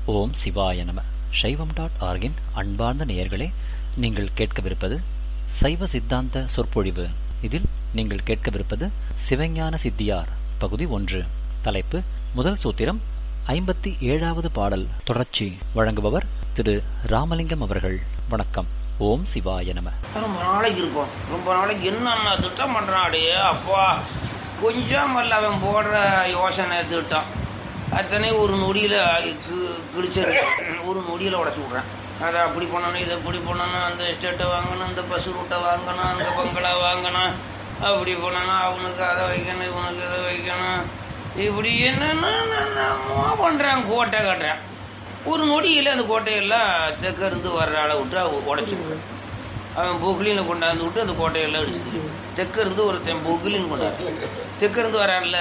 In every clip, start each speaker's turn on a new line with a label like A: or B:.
A: ஓம் சிவாய நம சைவம் டாட் ஆர்கின் அன்பார்ந்த நேயர்களே நீங்கள் கேட்கவிருப்பது சைவ சித்தாந்த சொற்பொழிவு இதில் நீங்கள் கேட்கவிருப்பது சிவஞான சித்தியார் பகுதி ஒன்று தலைப்பு முதல் சூத்திரம் ஐம்பத்தி ஏழாவது பாடல் தொடர்ச்சி வழங்குபவர் திரு ராமலிங்கம் அவர்கள் வணக்கம் ஓம் சிவாய நம
B: ரொம்ப நாளைக்கு இருப்போம் ரொம்ப நாளைக்கு என்னென்ன திட்டம் பண்ணுறாடே அப்பா கொஞ்சம் அல்ல அவன் போடுற யோசனை திட்டம் அத்தனை ஒரு நொடியில் கிழிச்சிரு ஒரு நொடியில் உடச்சி விட்றேன் அதை அப்படி பண்ணணும் இதை இப்படி பண்ணணும் அந்த எஸ்டேட்டை வாங்கணும் இந்த பஸ் ரூட்டை வாங்கணும் அந்த பங்களா வாங்கணும் அப்படி பண்ணணும் அவனுக்கு அதை வைக்கணும் இவனுக்கு இதை வைக்கணும் இப்படி என்னென்னமோ பண்ணுறான் கோட்டை கட்டுறேன் ஒரு நொடியில் அந்த கோட்டையெல்லாம் தெற்க இருந்து வர்ற அளவு விட்டு உடச்சி விடுறேன் அவன் பொக்லினில் கொண்டாந்து விட்டு அந்த கோட்டையெல்லாம் அடிச்சு தெற்க இருந்து ஒருத்தன் பொக்லின் கொண்டாரு தெற்க இருந்து வரான்ல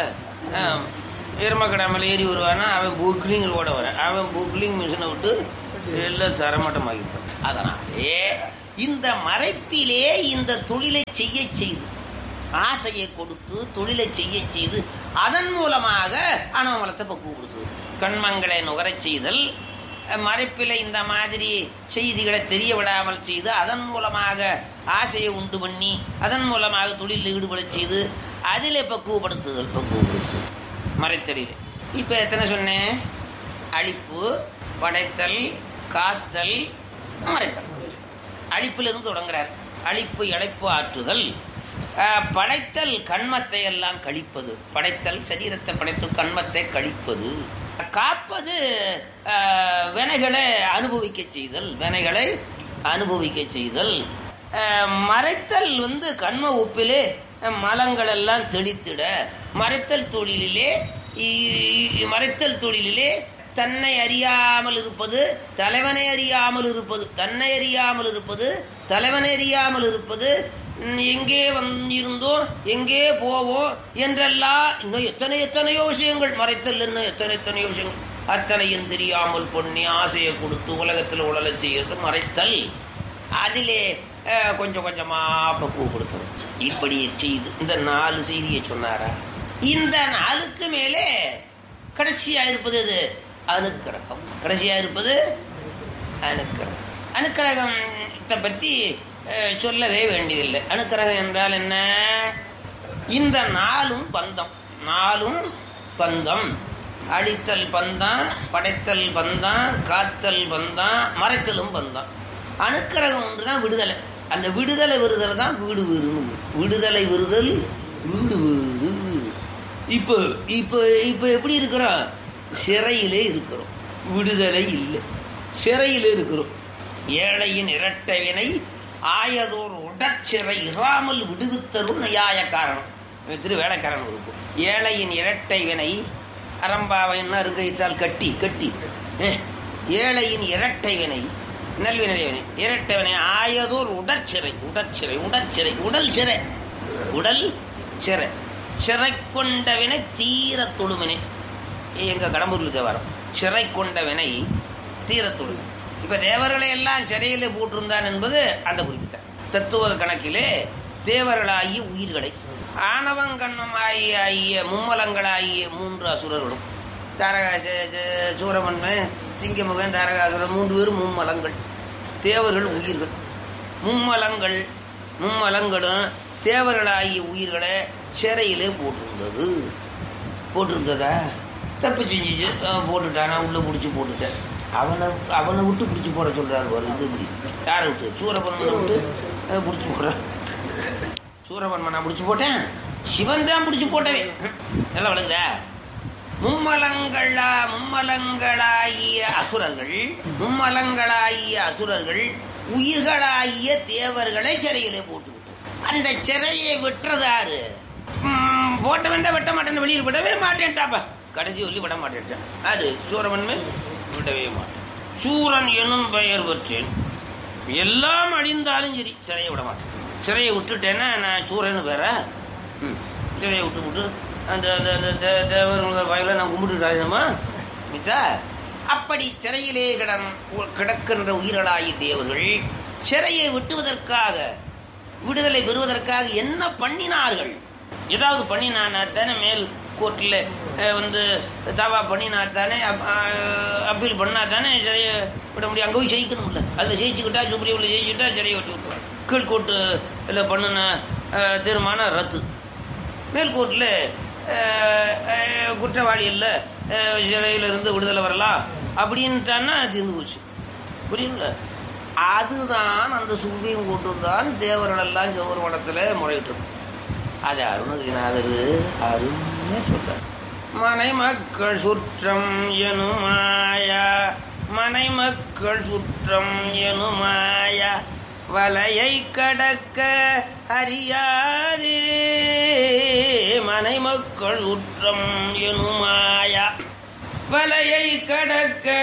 B: எருமக்கடை மேலே ஏறி வருவானா அவன் பொக்லிங்கில் ஓட வரான் அவன் பொக்லிங் மிஷினை விட்டு எல்லாம் தரமட்டமாகிப்பான் அதனாலே இந்த மறைப்பிலே இந்த தொழிலை செய்ய செய்து ஆசையை கொடுத்து தொழிலை செய்ய செய்து அதன் மூலமாக அனவமலத்தை பக்குவப்படுத்துவது கண்மங்களை நுகரச் செய்தல் மறைப்பில் இந்த மாதிரி செய்திகளை தெரிய விடாமல் செய்து அதன் மூலமாக ஆசையை உண்டு பண்ணி அதன் மூலமாக தொழிலில் ஈடுபட செய்து அதில் பக்குவப்படுத்துதல் பக்குவப்படுத்துதல் மறைத்தலில் இப்போ எத்தனை சொன்னேன் அழிப்பு படைத்தல் காத்தல் மறைத்தல் அழிப்பிலிருந்து தொடங்குறார் அழிப்பு இழைப்பு ஆற்றுதல் படைத்தல் கண்மத்தை எல்லாம் கழிப்பது படைத்தல் சரீரத்தை படைத்து கண்மத்தை கழிப்பது காப்பது வினைகளை அனுபவிக்க செய்தல் வினைகளை அனுபவிக்க செய்தல் மறைத்தல் வந்து கண்ம உப்பிலே மலங்கள் எல்லாம் தெளித்திட மறைத்தல் தொழிலிலே மறைத்தல் தொழிலிலே தன்னை அறியாமல் இருப்பது தலைவனை அறியாமல் இருப்பது தன்னை அறியாமல் இருப்பது தலைவனை அறியாமல் இருப்பது எங்கே வந்திருந்தோம் எங்கே போவோம் என்றெல்லாம் இன்னும் எத்தனை எத்தனையோ விஷயங்கள் மறைத்தல் இன்னும் எத்தனை எத்தனையோ விஷயங்கள் அத்தனையும் தெரியாமல் பொண்ணி ஆசையை கொடுத்து உலகத்தில் உழல செய்யறது மறைத்தல் அதிலே கொஞ்சம் கொஞ்சமா பக்குவ கொடுத்துரும் இப்படி செய்து இந்த நாலு செய்தியை சொன்னாரா இந்த நாளுக்கு மேலே கடைசியா இருப்பது இது அனுக்கிரகம் கடைசியா இருப்பது அனுக்கிரகம் அனுக்கிரகத்தை பற்றி சொல்லவே வேண்டியதில்லை அனுக்கிரகம் என்றால் என்ன இந்த நாளும் பந்தம் நாளும் பந்தம் அழித்தல் பந்தம் படைத்தல் பந்தம் காத்தல் பந்தம் மறைத்தலும் பந்தம் அனுக்கிரகம் ஒன்று தான் விடுதலை அந்த விடுதலை விருதல் தான் வீடு விருது விடுதலை விருதல் வீடு விருது இப்போ இப்போ இப்போ எப்படி இருக்கிறோம் சிறையிலே இருக்கிறோம் விடுதலை இல்லை சிறையில் இருக்கிறோம் ஏழையின் இரட்டை வினை ஆயதோர் உடற்சிறை இராமல் விடுவித்தரும் நியாய காரணம் திரு வேலைக்காரன் இருக்கும் ஏழையின் இரட்டை வினை அரம்பாவை என்ன இருக்கையிட்டால் கட்டி கட்டி ஏழையின் இரட்டை வினை நல்வினை வினை இரட்டை வினை ஆயதோர் உடற்சிறை உடற்சிறை உடற்சிறை உடல் சிறை உடல் சிறை சிறை கொண்ட வினை தீர தொழுவினை எங்க கடம்பூர்ல தேவாரம் சிறை கொண்ட வினை தீர தொழுவினை இப்ப தேவர்களை எல்லாம் சிறையில போட்டிருந்தான் என்பது அந்த குறிப்பிட்ட தத்துவ கணக்கிலே தேவர்களாகிய உயிர்களை ஆணவங்கண்ணமாகிய ஆகிய மும்மலங்களாகிய மூன்று அசுரர்களும் தாரகா சூரமன்மன் சிங்கமுகன் தாரகாசுரன் மூன்று பேரும் மும்மலங்கள் தேவர்கள் உயிர்கள் மும்மலங்கள் மும்மலங்களும் தேவர்களாகிய உயிர்களை சிறையிலே போட்டிருந்தது போட்டிருந்ததா தப்பு செஞ்சிச்சு போட்டுட்டானா உள்ள பிடிச்சி போட்டுட்டேன் அவனை அவனை விட்டு பிடிச்சி போட சொல்றாரு ஒரு இது இப்படி யாரை விட்டு சூரபன்மனை விட்டு பிடிச்சி போடுறான் சூரபன்மனை பிடிச்சி போட்டேன் சிவன் தான் பிடிச்சி போட்டவே நல்லா வளர்ந்த மும்மலங்களா மும்மலங்களாகிய அசுரர்கள் மும்மலங்களாகிய அசுரர்கள் உயிர்களாகிய தேவர்களை சிறையிலே போட்டு அந்த சிறையை விட்டுறதாரு போட்ட வேண்டாம் வெட்ட மாட்டேன் வெளியில் விடவே மாட்டேன்ட்டாப்பா கடைசி சொல்லி விட மாட்டேன் அது சூரபன்மை விடவே மாட்டேன் சூரன் எனும் பெயர் பெற்றேன் எல்லாம் அழிந்தாலும் சரி சிறையை விட மாட்டேன் சிறையை விட்டுட்டேன்னா நான் சூரன்னு பேர சிறையை விட்டு விட்டு அந்த அந்த தேவர் வயல நான் கும்பிட்டுட்டாருமா மிச்சா அப்படி சிறையிலே கிடன் கிடக்கின்ற உயிர்களாகிய தேவர்கள் சிறையை விட்டுவதற்காக விடுதலை பெறுவதற்காக என்ன பண்ணினார்கள் ஏதாவது பண்ணினான தானே மேல் கோர்ட்டில் வந்து தாவா பண்ணினா தானே அப்- அஹ், அப்பீல் பண்ணா தானே சரியை விட முடியும் அங்கே போய் ஜெயிக்கணும்ல அதில் ஜெயிச்சுக்கிட்டா சுப்ரீமில் ஜெயிச்சுக்கிட்டா சரியை விட்டு விட்டுருவாங்க கீழ்கோர்ட்டு இதில் பண்ணின அஹ், தீர்மானம் ரத்து மேல்கோர்ட்டில் குற்றவாளி இல்லை சிறையில இருந்து விடுதலை வரலாம் அப்படின்ட்டான்னா தீர்ந்து போச்சு புரியுங்களா அதுதான் அந்த சுப்ரீம் கோர்ட்டு தான் தேவர்களெல்லாம் செவ்வொரு வடத்தில் முறையிட்டது அது அருணகிரிநாதர் அருமையா சொல்றார் மனை மக்கள் சுற்றம் எனுமாயா மனை மக்கள் சுற்றம் எனுமாயா வலையை கடக்க அறியாதே மனை மக்கள் சுற்றம் எனுமாயா வலையை கடக்க